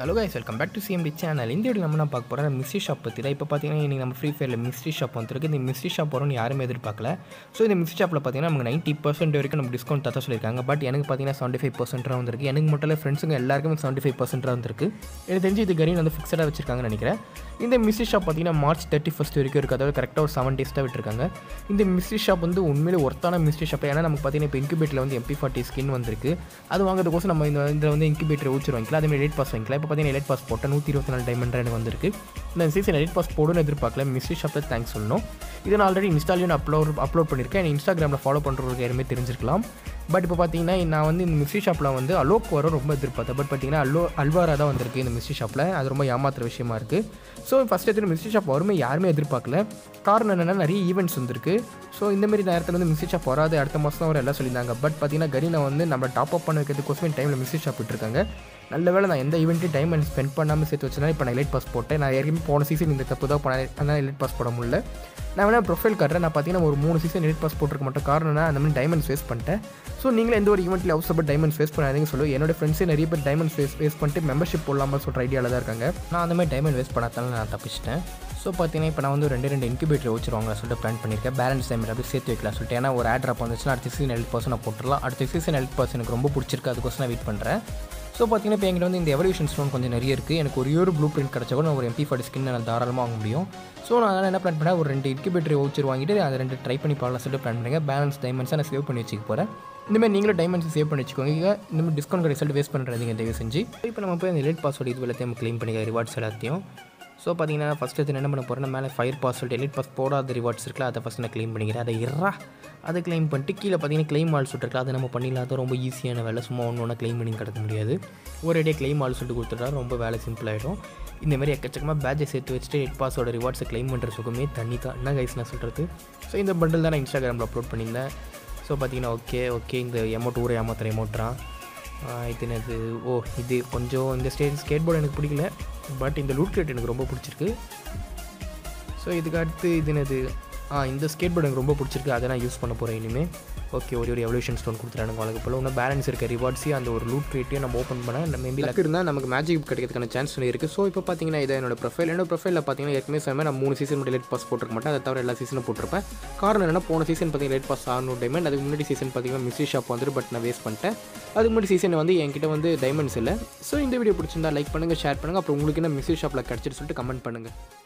hello guys welcome back to CMT channel இந்த video நம்ம நான் பார்க்க போகிறோம் மிஸ்ட்ரி ஷாப் பற்றி தான் இப்போ பார்த்தீங்கன்னா இன்றைக்கி நம்ம ஃப்ரீ ஃபயரில் மிஸ்ட்ரி ஷாப் வந்துருக்கு இந்த மிஸ்ட்ரி ஷாப் வரும்னு யாருமே எதிர்பார்க்கல ஸோ இந்த மிஸ்ட்ரி ஷாப்பில் பார்த்தீங்கன்னா நமக்கு நைன்ட்டி பர்சன்ட் வரைக்கும் நம்ம டிஸ்கவுண்ட் தர சொல்லியிருக்காங்க பட் எனக்கு பார்த்தீங்கன்னா செவன்ட்டி ஃபைவ் பர்சன்ட்டாக வந்திருக்கு எனக்கு மட்டும் இல்லை ஃப்ரெண்ட்ஸுங்க எல்லாருக்குமே செவன்ட்டி ஃபைவ் பர்சன்ட்டாக வந்திருக்கு எனக்கு தெரிஞ்சு இது கரீன் வந்து ஃபிக்ஸடாக வச்சிருக்காங்கன்னு நினைக்கிறேன் இந்த மிஸ்ட்ரி ஷாப் பார்த்தீங்கன்னா மார்ச் தேர்ட்டி ஃபஸ்ட் வரைக்கும் இருக்குது அதாவது கரெக்டாக ஒரு செவன் டேஸ் தான் விட்டுருக்காங்க இந்த மிஸ்ட்ரி ஷாப் வந்து உண்மையிலே ஒர்த்தான மிஸ்ட்ரி ஷாப் ஏன்னா நமக்கு பார்த்தீங்கன்னா இப்போ இன்குபேட்டில் வந்து எம்பி ஃபார்ட்டி ஸ்கின் வந்திருக்கு அது வாங்குறதுக்கோசம் நம்ம இந்த இதில் வந்து இன்குபேட்டர் ஊச்சு வாங்கிக்கலாம் அதே மாதிரி லேட் பாஸ் வாங்கிக்கலாம் இப்போ பார்த்தீங்கன்னா லேட் பாஸ் போட்டால் நூற்றி இருபத்தி நாலு டைமண்ட் எனக்கு வந்திருக்கு இந்த சீசன் லேட் பாஸ் போடுன்னு எதிர்பார்க்கல மிஸ்ட்ரி ஷாப்பில் தேங்க்ஸ் சொல்லணும் இதை நான் ஆல்ரெடி இன்ஸ்டாலையும் அப்லோட் அப்லோட் பண்ணியிருக்கேன் இன்ஸ்டாகிராமில் ஃபாலோ பண்ணுறவங்களுக்கு யாருமே தெரிஞ்சிருக்கலாம் பட் இப்போ பார்த்தீங்கன்னா நான் வந்து இந்த மிஸ்ட்ரி ஷாப்பில் வந்து அலோக் வர ரொம்ப எதிர்பார்த்தேன் பட் பார்த்தீங்கன்னா அல்லோ அல்வாரா தான் வந்திருக்கு இந்த மிஸ்ட்ரி ஷாப்பில் அது ரொம்ப ஏமாத்துற விஷயமா இருக்குது ஸோ ஃபஸ்ட் எடுத்து மிஸ்ட்ரி ஷாப் வருமே யாருமே எதிர்பார்க்கல காரணம் என்னென்னா நிறைய ஈவெண்ட்ஸ் வந்திருக்கு ஸோ இந்த மாதிரி நேரத்தில் வந்து மிஸ்ட்ரி ஷாப் வராது அடுத்த மாதம் வர எல்லாம் சொல்லியிருந்தாங்க பட் பார்த்தீங்கன்னா கரீனா வந்து நம்ம டாப் அப் பண்ண வைக்கிறதுக்கோசமே டைமில் மிஸ்ட்ரி ஷாப் விட்டுருக்காங்க நல்ல வேளை நான் எந்த ஈவெண்ட்டையும் டைம் அண்ட் ஸ்பெண்ட் பண்ணாமல் சேர்த்து வச்சேன்னா இப்போ நான் எலைட் பாஸ் போட்டேன் நான் ஏற்கனவே போன சீசன் இந்த தப்பு தான் பண்ணேன் அதனால் எலைட் பாஸ் போட முடியல நான் வேணால் ப்ரொஃபைல் காட்டுறேன் நான் பார்த்தீங்கன்னா ஒரு மூணு சீசன் எலைட் பாஸ் போட்டிருக்க மாட்டேன் காரணம்னா அந்த மாதிரி டைமண்ட்ஸ் வேஸ்ட் பண்ணிட்டேன் ஸோ நீங்களும் எந்த ஒரு ஈவெண்ட்டில் அவசரப்பட்டு டைமண்ட்ஸ் வேஸ்ட் பண்ணாதீங்க சொல்லு என்னோட ஃப்ரெண்ட்ஸே நிறைய பேர் டைமண்ட்ஸ் வேஸ்ட் வேஸ்ட் பண்ணிட்டு மெம்பர்ஷிப் போடலாமல் சொல்கிற ஐடியாவில் தான் இருக்காங்க நான் அந்த மாதிரி டைமண்ட் வேஸ்ட் பண்ணாதால நான் தப்பிச்சிட்டேன் ஸோ பார்த்தீங்கன்னா இப்போ நான் வந்து ரெண்டு ரெண்டு இன்குபேட்டர் வச்சுருவாங்க சொல்லிட்டு பிளான் பண்ணியிருக்கேன் பேலன்ஸ் டைம் அப்படியே சேர்த்து வைக்கலாம் சொல்லிட்டு ஏன்னா ஒரு ஆட் ட்ராப் வந்துச்சுன்னா அடுத்த சீசன் எலிட் பர்சன் நான் போட்டுடலாம் அடுத்த சீசன் எலிட் பர்சன் எனக்கு ரொம்ப பிடிச்சிருக்கு அதுக்கோசம் நான் வெயிட் பண்ணுறேன் ஸோ பார்த்தீங்கன்னா இப்போ எங்கிட்ட வந்து இந்த எவல்யூஷன் ஸ்டோன் கொஞ்சம் நிறைய இருக்குது எனக்கு ஒரு ஒரு ப்ளூ பிரிண்ட் கிடச்சா கூட நான் ஒரு எம்பி ஃபார்ட்டி ஸ்கின் நான் தாராளமாக வாங்க முடியும் ஸோ நான் அதனால் என்ன பிளான் பண்ணேன் ஒரு ரெண்டு இன்குபேட்டர் வவுச்சர் வாங்கிட்டு அதை ரெண்டு ட்ரை பண்ணி பார்க்கலாம் சொல்லிட்டு பிளான் பண்ணுங்க பேலன்ஸ் டைமண்ட்ஸை நான் சேவ் பண்ணி வச்சுக்க போகிறேன் இந்தமாதிரி நீங்களும் டைமண்ட்ஸ் சேவ் பண்ணி வச்சுக்கோங்க இந்த மாதிரி டிஸ்கவுண்ட் ரிசல்ட் வேஸ்ட் பண்ணுறதுங்க தயவு செஞ்சு இப்போ நம்ம போய் அந்த லேட் பாஸ்வேர்டு இது எல்லாத்தையும் க்ளைம் பண்ணிக்க ரிவார்ட்ஸ் எல்லாத்தையும் ஸோ பார்த்தீங்கன்னா ஃபஸ்ட் எடுத்து என்ன பண்ண போகிறேன் மேலே ஃபயர் பாஸ் சொல்லிட்டு எலிட் பாஸ் போடாத ரிவார்ட்ஸ் இருக்குல்ல அதை ஃபஸ்ட் நான் க்ளைம் பண்ணிக்கிறேன் அதை இறா அதை க்ளைம் பண்ணிட்டு கீழே பார்த்தீங்கன்னா க்ளைம் ஆல் சொல்லிட்டு அதை நம்ம பண்ணிடலாம் அது ரொம்ப ஈஸியான வேலை சும்மா ஒன்று ஒன்றா க்ளைம் பண்ணி கிடக்க முடியாது ஒரேடியே க்ளைம் ஆல் சொல்லிட்டு கொடுத்துட்டா ரொம்ப வேலை சிம்பிள் ஆகிடும் இந்த மாதிரி எக்கச்சக்கமாக பேட்சை சேர்த்து வச்சுட்டு எட் பாஸோட ரிவார்ட்ஸை க்ளைம் பண்ணுற சுகமே தண்ணி தான் என்ன கைஸ் நான் சொல்கிறது ஸோ இந்த பண்டில் தான் நான் இன்ஸ்டாகிராமில் அப்லோட் பண்ணியிருந்தேன் ஸோ பார்த்தீங்கன்னா ஓகே ஓகே இந்த எமௌண்ட் ஊரை ஏமாத்துற எமௌண்ட்றான் இது என்னது ஓ இது கொஞ்சம் இந்த ஸ்டேட் ஸ்கேட் போர்டு எனக்கு பிடிக்கல பட் இந்த லூட் கிரேட் எனக்கு ரொம்ப பிடிச்சிருக்கு ஸோ இதுக்கு அடுத்து இது என்னது ஆ இந்த ஸ்கேட் போர்டு எனக்கு ரொம்ப பிடிச்சிருக்கு அதை நான் யூஸ் பண்ண போகிறேன் இனிமேல் ஓகே ஒரே ஒரு எவல்யூஷன் ஸ்டோன் கொடுத்துறாங்க வழக்கு போல் இன்னும் பேலன்ஸ் இருக்க ரிவார்ட்ஸையும் அந்த ஒரு லூட் கிரியேட்டையும் நம்ம ஓப்பன் பண்ணால் நம்ம மேபி லக் இருந்தால் நமக்கு மேஜிக் கிடைக்கிறதுக்கான சான்ஸ் இருக்குது ஸோ இப்போ பார்த்தீங்கன்னா இதை என்னோட ப்ரொஃபைல் என்னோட ப்ரொஃபைலில் பார்த்தீங்கன்னா ஏற்கனவே சொன்னால் நான் மூணு சீசன் மட்டும் லேட் பாஸ் போட்டிருக்க மாட்டேன் அதை தவிர எல்லா சீசனும் போட்டிருப்பேன் காரணம் என்னன்னா போன சீசன் பார்த்தீங்கன்னா லேட் பாஸ் ஆகணும் டைமண்ட் அதுக்கு முன்னாடி சீசன் பார்த்தீங்கன்னா மிஸ்ஸி ஷாப் வந்துட்டு பட் நான் வேஸ்ட் பண்ணிட்டேன் அதுக்கு முன்னாடி சீசன் வந்து என்கிட்ட வந்து டைமண்ட்ஸ் இல்லை ஸோ இந்த வீடியோ பிடிச்சிருந்தா லைக் பண்ணுங்கள் ஷேர் பண்ணுங்கள் அப்புறம் உங்களுக்கு என்ன மிஸ்ஸி ஷாப்பில் கிடச்சிட்டு சொல்லிட்டு கமெண்ட் பண்ணுங்கள்